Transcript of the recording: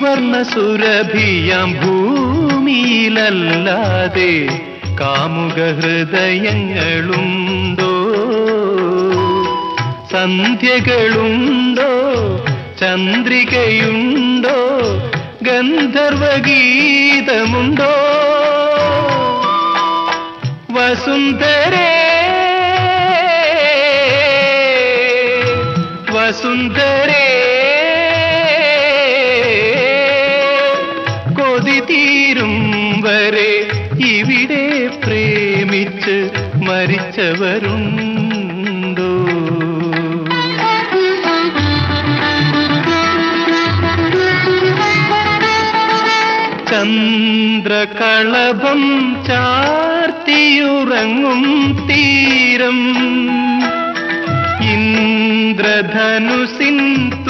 ശ്രീവർണ സുരഭിയാം ഭൂമിയിലല്ലാതെ കാമുക ഹൃദയങ്ങളുണ്ടോ സന്ധ്യകളുണ്ടോ ചന്ദ്രികയുണ്ടോ ഗന്ധർവഗീതമുണ്ടോ വസുന്ധരേ വസുന്ധരേ കൊതി തീരും വരെ ഇവിടെ പ്രേമിച്ച് മരിച്ചവരുണ്ടോ ചന്ദ്രകളഭം ചാർത്തിയുറങ്ങും തീരം ഇന്ദ്രധനുസിൻ